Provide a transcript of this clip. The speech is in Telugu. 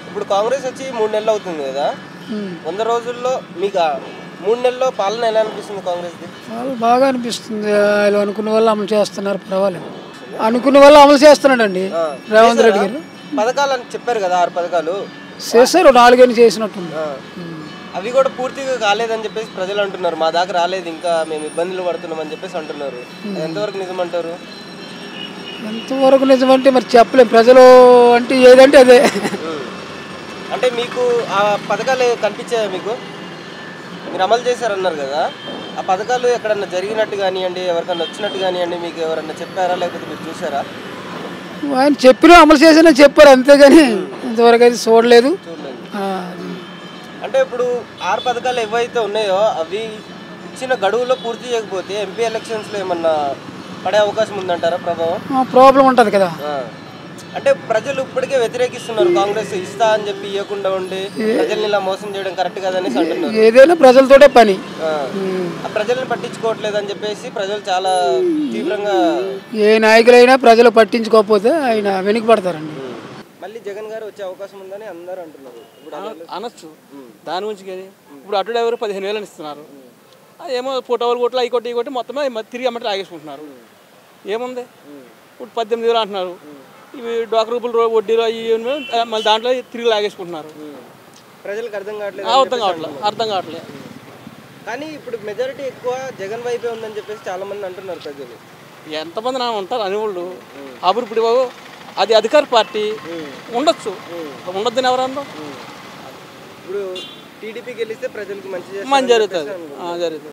ఇప్పుడు కాంగ్రెస్ వచ్చి మూడు నెలలు అవుతుంది కదా వంద రోజుల్లో మీకు ఆ మూడు నెలల్లో పాలన ఎలా అనిపిస్తుంది కాంగ్రెస్ది వాళ్ళు బాగా అనిపిస్తుంది వాళ్ళు అనుకున్న వాళ్ళు అమలు చేస్తున్నారు పర్వాలేదు అనుకున్న వాళ్ళు అమలు చేస్తున్నాడండి రేవంత్ రెడ్డి గారు పథకాలు అని చెప్పారు కదా ఆరు పథకాలు చేశారు నాలుగైదు చేసినట్టుంది ఆ. అవి కూడా పూర్తిగా కాలేదని చెప్పేసి ప్రజలు అంటున్నారు మా దాకా రాలేదు ఇంకా మేము ఇబ్బందులు పడుతున్నాం అని చెప్పేసి అంటున్నారు అది ఎంతవరకు నిజమంటారు ఎంతవరకు నిజమంటే మరి చెప్పలేం ప్రజలు అంటే ఏదంటే అదే ఉమ్. అంటే మీకు ఆ పథకాలు కనిపించాయా మీకు మీరు అమలు చేశారన్నారు కదా ఆ పథకాలు ఎక్కడన్నా జరిగినట్టు కానివ్వండి ఎవరికన్నా వచ్చినట్టు కానివ్వండి మీకు ఎవరన్నా చెప్పారా లేకపోతే మీరు చూసారా ఆయన చెప్పిన అమలు చేసిన చెప్పారు అంతేగాని ఇంతవరకు అయితే చూడలేదు చూడలేదు ఆ, అంటే ఇప్పుడు ఆరు పథకాలు ఏవైతే ఉన్నాయో అవి ఇచ్చిన గడువులో పూర్తి చేయకపోతే ఎంపీ ఎలక్షన్స్లో ఏమన్నా పడే అవకాశం ఉందంటారా ప్రభావం ఆ, ప్రాబ్లం ఉంటుంది కదా ఆ. అంటే ప్రజలు ఇప్పటికే వ్యతిరేకిస్తున్నారు కాంగ్రెస్ ఇస్తా అని చెప్పి ఇవ్వకుండా ఉండి ప్రజల్ని ఇలా మోసం చేయడం కరెక్ట్ కాదనేసి అంటున్నారు ఏదైనా ప్రజలతోటే పని ఆ. ఆ ప్రజల్ని పట్టించుకోవట్లేదు అని చెప్పేసి ప్రజలు చాలా తీవ్రంగా ఏ నాయకులైనా ప్రజలు పట్టించుకోకపోతే ఆయన వెనుకబడతారండి మళ్ళీ జగన్ గారు వచ్చే అవకాశం ఉందని అందరూ అంటున్నారు ఇప్పుడు అది అనొచ్చు దాని గురించి కానీ ఇప్పుడు అటు డ్రైవర్ పదిహేను వేలని ఇస్తున్నారు ఆ ఏమో ఫోటోలు కొట్లు అవి కొట్టి ఇవి కొట్టి మొత్తం మ- తిరిగి అమ్మటి లాగేసుకుంటున్నారు ఏముంది ఇప్పుడు పద్దెనిమిది వేలు అంటున్నారు ఇవి డాక్ రూపులు రో- వడ్డీలు అవి ఇవి ఆ, మళ్ళీ దాంట్లో తిరిగి లాగేసుకుంటున్నారు ప్రజలకు అర్థం కావట్లేదు ఆ, అర్థం కావట్లేదు అర్థం కావట్లేదు కానీ ఇప్పుడు మెజారిటీ ఎక్కువ జగన్ వైపే ఉందని చెప్పేసి చాలా మంది అంటున్నారు ప్రజలు ఎంతమంది నా ఉంటారు అనేవాళ్ళు అప్పుడు ఇప్పుడు బాబు అది అధికార పార్టీ ఉండొచ్చు ఉండొద్దని ఎవరన్నా ఇప్పుడు టీడీపీ గెలిస్తే ప్రజలకు మంచి చేస్తారని మంచి జరుగుతుంది చెప్పేసి ఆ, జరుగుతుంది